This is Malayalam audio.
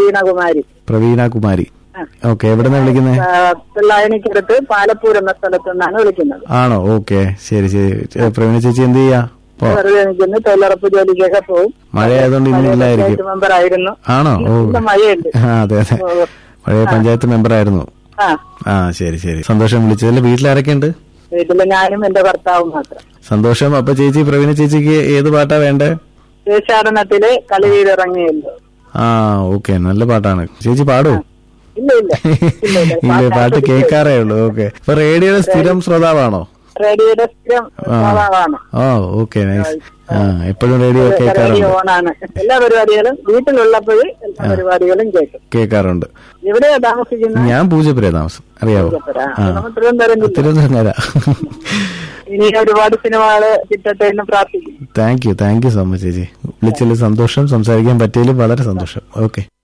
പ്രവീണകുമാരി പ്രവീണ കുമാരി ആ. ഓക്കെ എവിടെ നിന്നാ വിളിക്കുന്നത് ആ, പിള്ളായനിക്കടുത്ത് പാലപ്പൂർ എന്ന സ്ഥലത്ത് നിന്നാണ് വിളിക്കുന്നത് ആണോ ഓക്കെ ശരി ശരി ചെ- പ്രവീണ ചേച്ചി എന്ത് ചെയ്യാ ഇപ്പോ വെറുതെ നിൽക്കുന്നു തൊഴിലുറപ്പ് ജോലിക്കൊക്കെ പോകും മഴയായതുകൊണ്ട് ഇന്ന് ഇല്ലായിരിക്കും മെമ്പർ ആയിരുന്നു ആണോ ഓ ഇന്ന് മഴയുണ്ട് ആ അതെ അതെ ഓ, പഴയ പഞ്ചായത്ത് മെമ്പർ ആയിരുന്നു ആ ആ ശരി ശരി സന്തോഷം വിളിച്ചതിൽ വീട്ടിലാരൊക്കെ ഉണ്ട് വീട്ടില് ഞാനും എന്റെ ഭർത്താവും മാത്രം സന്തോഷം അപ്പൊ ചേച്ചി പ്രവീണ ചേച്ചിക്ക് ഏത് പാട്ടാ വേണ്ടേ ദേശാടനത്തില് കളിവീരിറങ്ങിയല്ലോ ആ ഓക്കെ നല്ല പാട്ടാണ് ചേച്ചി പാടൂ ഇല്ല ഇല്ല ഇല്ല ഇല്ല ഇല്ല പാട്ട് കേൾക്കാറേ ഉള്ളൂ ഓക്കെ അപ്പൊ റേഡിയോയുടെ സ്ഥിരം ശ്രോതാവാണോ റേഡിയോയുടെ സ്ഥിരം ആ. സ്വഭാവമാണ് ഓ ഓക്കെ നൈസ് ആ എപ്പോഴും റേഡിയോ റേഡിയോ കേൾക്കാറുണ്ട് ഓണാണ് എല്ലാ പരിപാടികളും വീട്ടിലുള്ളപ്പോൾ എല്ലാ പരിപാടികളും കേൾക്കും കേൾക്കാറുണ്ട് എവിടെയാ താമസിക്കുന്നത് ഞാൻ പൂജപ്പുര താമസം അറിയാവോ ആ, നമ്മൾ തിരുവനന്തപുരം ജില്ല തിരുവനന്തപുരം ഇനി ഒരുപാട് സിനിമകള് കിട്ടട്ടെ എന്ന് പ്രാർത്ഥിക്കുന്നു thank you thank you so much ചേച്ചി വിളിച്ചതിൽ സന്തോഷം സംസാരിക്കാൻ പറ്റിയതിൽ വളരെ സന്തോഷം ഓക്കെ